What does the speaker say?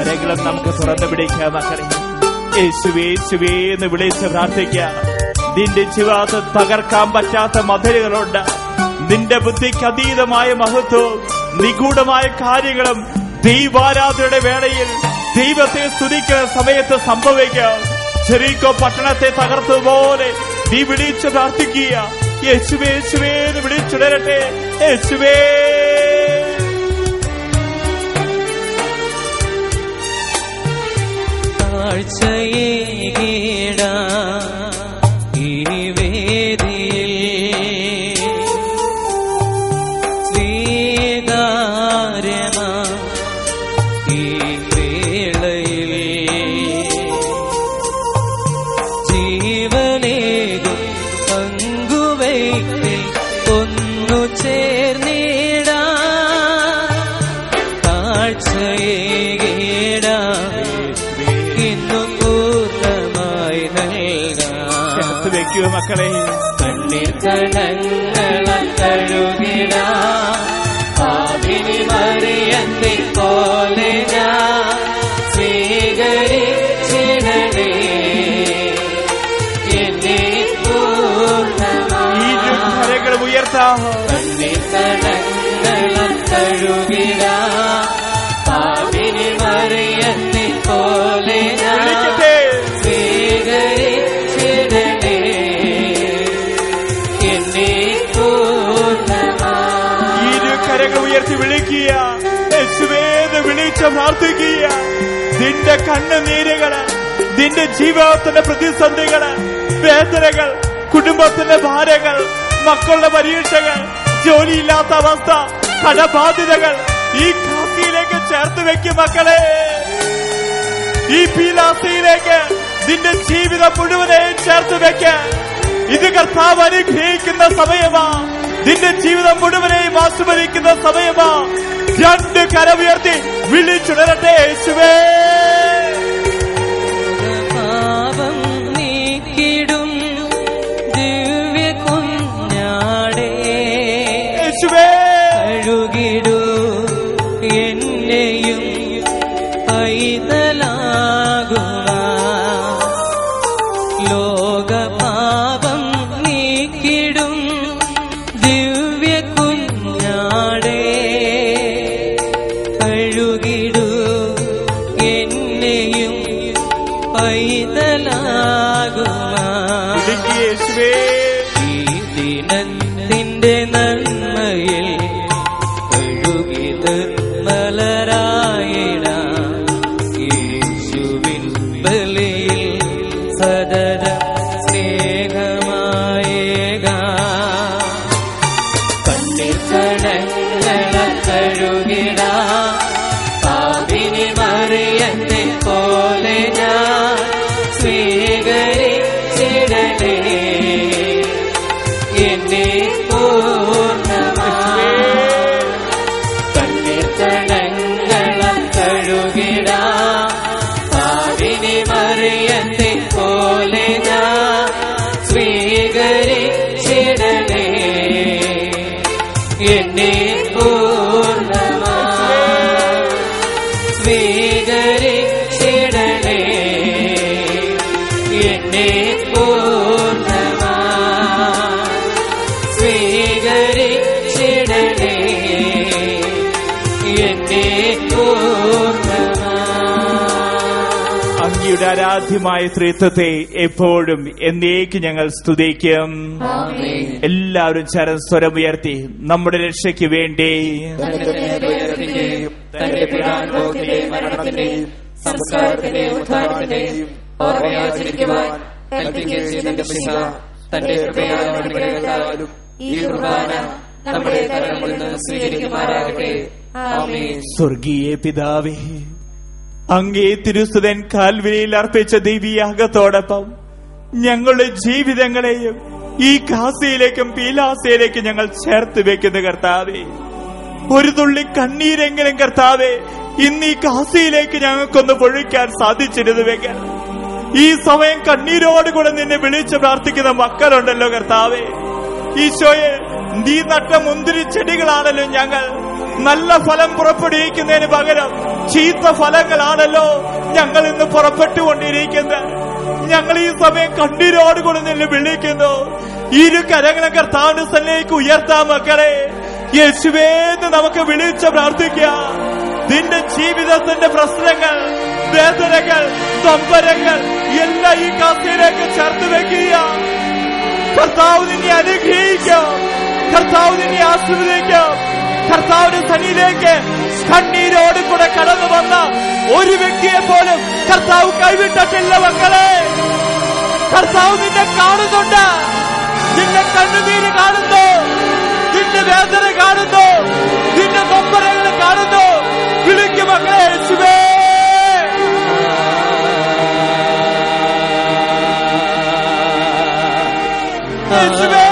കരങ്ങളും നമുക്ക് തുറന്നു പിടിക്കാം മക്കളെ യേശുവേ യേശുവേ എന്ന് വിളിച്ച് പ്രാർത്ഥിക്കാം നിന്റെ ജീവിതത്തിൽ തകർക്കാൻ പറ്റാത്ത മതിലുകളുണ്ട് നിന്റെ ബുദ്ധിക്ക് അതീതമായ മഹത്വവും നിഗൂഢമായ കാര്യങ്ങളും ദൈവാരാധനയുടെ വേളയിൽ ദൈവത്തെ സ്തുതിക്കുന്ന സമയത്ത് സംഭവിക്കാം ചെറീക്കോ പട്ടണത്തെ തകർത്തതുപോലെ നീ വിളിച്ച് പ്രാർത്ഥിക്കുക യേശുവേ യേശുവേ എന്ന് വിളിച്ചുടരട്ടെ യേശുവേ താഴ്ചയേകേട ഈ വേദിയിൽ സ്വീകാര്യമാ ഈ വേളയിൽ ജീവനേകും പങ്കുവയ്ക്കിൽ ഒന്നു ചേർന്നിടാ താഴ്ചയേകേടാ ഇന്നു പൂർണ്ണമായി നൽകാം ചേർത്ത് വെക്കൂ മക്കളെ കണ്ണീർ കണങ്ങള കഴുകിട പാപിനി മറിയത്തെ പോലെ ഞാൻ സ്വീകരിച്ചിടണേ എന്നെ പൂർണ്ണമായി ഈ കരകൾ ഉയർത്താം കണ്ണീർ കണങ്ങള കഴുകിട പാപിനി മറിയത്തെ പോലെ ഞാൻ വിളിക്കട്ടെ സ്വീകരിച്ചിടണേ എന്നെ പൂർണ്ണമായി ഇരു കരകൾ ഉയർത്തി വിളിക്കുക യേശുവേന്ന് വിളിച്ച് പ്രാർത്ഥിക്കുക നിന്റെ കണ്ണുനീരുകള് നിന്റെ ജീവിതത്തിന്റെ പ്രതിസന്ധികള് വേദനകൾ കുടുംബത്തിന്റെ ഭാരങ്ങൾ മക്കളുടെ പരീക്ഷകൾ ജോലിയില്ലാത്ത അവസ്ഥ കടബാധ്യതകൾ ഈ കാസിയിലേക്ക് ചേർത്ത് വെക്കും മക്കളെ ഈ പീലാസയിലേക്ക് നിന്റെ ജീവിതം മുഴുവനെയും ചേർത്ത് വെക്ക ഇത് കർത്താവ് അനുഗ്രഹിക്കുന്ന സമയമാ നിന്റെ ജീവിതം മുഴുവനെയും ആസ്വദിക്കുന്ന സമയമാ രണ്ട് കരമുയർത്തി വിളിച്ചുണരട്ടെ യേശുവേ പാപം നീക്കിടും ദിവ്യ കുഞ്ഞാടേ യേശുവേ കഴുകിടൂ എന്നെയും പൈതലാകുക ലോകപാപം നീക്കിടും ദിവ്യ കുഞ്ഞാടേ കഴുകിടൂ എന്നെയും പൈതലാകുക വിളിക്ക് യേശുവേ ഈ ദിനത്തിന്റെ നന്മയിൽ കഴുകിത് മലരായിടാം യേശുവിൻ ബലിയിൽ സദര സ്നേഹമായേകാം കണ്ണിൽ കടങ്ങള കഴുകിട പാപിനി മറിയത്തെ പോലെ ഞാൻ സ്വീകരിച്ചിടണേ എന്നെ പൂർണ്ണമായി കണ്ണിൽ കടങ്ങള കഴുകിട പാപിനി മറിയത്തെ പോലെ ഞാൻ സ്വീകരിച്ചിടണേ എന്നെ പൂർണ്ണമായി സ്വീകരിച്ചിടണേ എന്നെ പൂർണ്ണമായി സ്വീകരിച്ചിടണേ എന്നെ പൂർണ്ണമായി അങ്ങയുടെ ആരാധ്യമായ സ്ത്രീത്വത്തെ എപ്പോഴും എന്നേക്ക് ഞങ്ങൾ സ്തുതിക്കും എല്ലാവരും ചരം സ്വരമുയർത്തി നമ്മുടെ രക്ഷയ്ക്ക് വേണ്ടി തന്റെ നേതൃത്വത്തിന്റെയും തന്റെ പിതാനുഭവത്തിന്റെയും മരണത്തിന്റെയും സംസ്കാരത്തിന്റെയും ഉദ്ധാരണത്തിന്റെയും ഓർമ്മയാചരിക്കുവാൻ കൽപ്പിക്കുകയും ചെയ്ത പിശ തന്റെ കൃപയായ അനുഗ്രഹത്താലും ഈ കുർബാന നമ്മുടെ കരങ്ങളിൽ നിന്ന് സ്വീകരിക്കുമാറാകട്ടെ ആമേൻ സ്വർഗീയ പിതാവേ അങ്ങേ തിരുസുതൻ കാൽവിനിയിൽ അർപ്പിച്ച ദൈവീയാഗത്തോടൊപ്പം ഞങ്ങളുടെ ജീവിതങ്ങളെയും ഈ കാസയിലേക്കും പീലാസയിലേക്കും ഞങ്ങൾ ചേർത്ത് വെക്കുന്ന കർത്താവേ ഒരു തുള്ളി കണ്ണീരെങ്കിലും കർത്താവേ ഇന്ന് ഈ കാസയിലേക്ക് ഞങ്ങൾക്കൊന്ന് പൊഴിക്കാൻ സാധിച്ചിരുന്നുവെങ്കിൽ ഈ സമയം കണ്ണീരോടുകൂടെ നിന്നെ വിളിച്ച് പ്രാർത്ഥിക്കുന്ന മക്കളുണ്ടല്ലോ കർത്താവേ ഈശോയെ നീ നട്ട മുന്തിരി ചെടികളാണല്ലോ ഞങ്ങൾ നല്ല ഫലം പുറപ്പെടുവിക്കുന്നതിന് പകരം ചീത്ത ഫലങ്ങളാണല്ലോ ഞങ്ങൾ ഇന്ന് പുറപ്പെട്ടുകൊണ്ടിരിക്കുന്നത് ഞങ്ങൾ ഈ സമയം കണ്ണീരോടുകൂടി നിന്നെ വിളിക്കുന്നു ഇരു കരങ്ങളും കർത്താവിന്റെ സ്ഥലേക്ക് ഉയർത്താം മക്കളെ യേശുവേന്ന് നമുക്ക് വിളിച്ച് പ്രാർത്ഥിക്കാം നിന്റെ ജീവിതത്തിന്റെ പ്രശ്നങ്ങൾ വേദനകൾ നൊമ്പരങ്ങൾ എല്ലാം ഈ കാസയിലേക്ക് ചേർത്ത് വെക്കുക കർത്താവ് നിന്നെ അനുഗ്രഹിക്കും കർത്താവ് നിന്നെ ആശീർവദിക്കും കർത്താവിന്റെ സന്നിധിയിലേക്ക് കണ്ണീരോട് കൂടെ കടന്നു വന്ന ഒരു വ്യക്തിയെ പോലും കർത്താവ് കൈവിട്ടിട്ടില്ല മക്കളെ കർത്താവ് നിന്നെ കാണുന്നുണ്ട് നിന്റെ കണ്ണുനീര് കാണുന്നു നിന്റെ വേദന കാണുന്നു നിന്റെ നൊമ്പരങ്ങൾ കാണുന്നു വിളിക്കും മക്കളെ യേശുവേ യേശുവേ